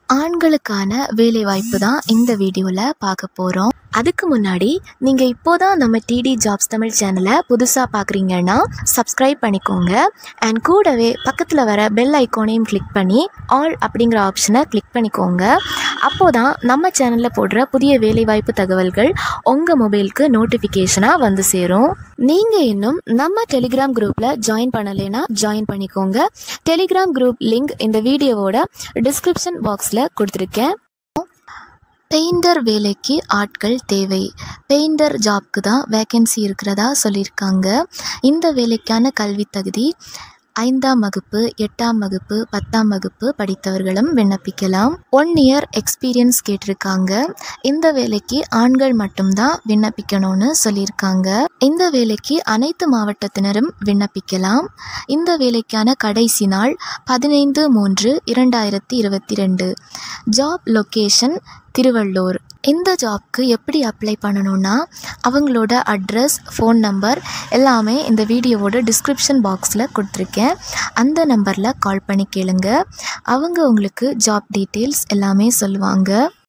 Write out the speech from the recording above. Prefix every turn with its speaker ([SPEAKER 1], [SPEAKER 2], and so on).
[SPEAKER 1] ஆண்களுக்கான வேலைவாய்ப்பு தான் இந்த வீடியோவில் பார்க்க போகிறோம் அதுக்கு முன்னாடி நீங்கள் இப்போ தான் நம்ம டிடி ஜாப்ஸ் தமிழ் சேனலை புதுசாக பார்க்குறீங்கன்னா சப்ஸ்கிரைப் பண்ணிக்கோங்க அண்ட் கூடவே பக்கத்தில் வர பெல் ஐக்கானையும் கிளிக் பண்ணி ஆல் அப்படிங்கிற ஆப்ஷனை கிளிக் பண்ணிக்கோங்க அப்போ தான் நம்ம சேனலில் போடுற புதிய வேலைவாய்ப்பு தகவல்கள் உங்கள் மொபைலுக்கு நோட்டிஃபிகேஷனாக வந்து சேரும் நீங்கள் இன்னும் நம்ம டெலிகிராம் குரூப்பில் ஜாயின் பண்ணலைன்னா ஜாயின் பண்ணிக்கோங்க டெலிகிராம் குரூப் லிங்க் இந்த வீடியோவோட டிஸ்கிரிப்ஷன் பாக்ஸில் கொடுத்துருக்கேன் பெயிண்டர் வேலைக்கு ஆட்கள் தேவை பெயிண்டர் ஜாப்க்கு தான் வேக்கன்சி இருக்கிறதா சொல்லியிருக்காங்க இந்த வேலைக்கான கல்வி தகுதி ஐந்தாம் வகுப்பு எட்டாம் வகுப்பு பத்தாம் வகுப்பு படித்தவர்களும் விண்ணப்பிக்கலாம் ஒன் இயர் எக்ஸ்பீரியன்ஸ் கேட்டிருக்காங்க இந்த வேலைக்கு ஆண்கள் மட்டும்தான் விண்ணப்பிக்கணும்னு சொல்லியிருக்காங்க இந்த வேலைக்கு அனைத்து மாவட்டத்தினரும் விண்ணப்பிக்கலாம் இந்த வேலைக்கான கடைசி நாள் பதினைந்து மூன்று இரண்டாயிரத்தி இருபத்தி ரெண்டு ஜாப் லொக்கேஷன் திருவள்ளூர் இந்த ஜாப்க்கு எப்படி அப்ளை பண்ணணும்னா அவங்களோட அட்ரஸ் ஃபோன் நம்பர் எல்லாமே இந்த வீடியோவோட டிஸ்கிரிப்ஷன் பாக்ஸில் கொடுத்துருக்கேன் அந்த நம்பரில் கால் பண்ணி கேளுங்க அவங்க உங்களுக்கு ஜாப் டீட்டெயில்ஸ் எல்லாமே சொல்லுவாங்க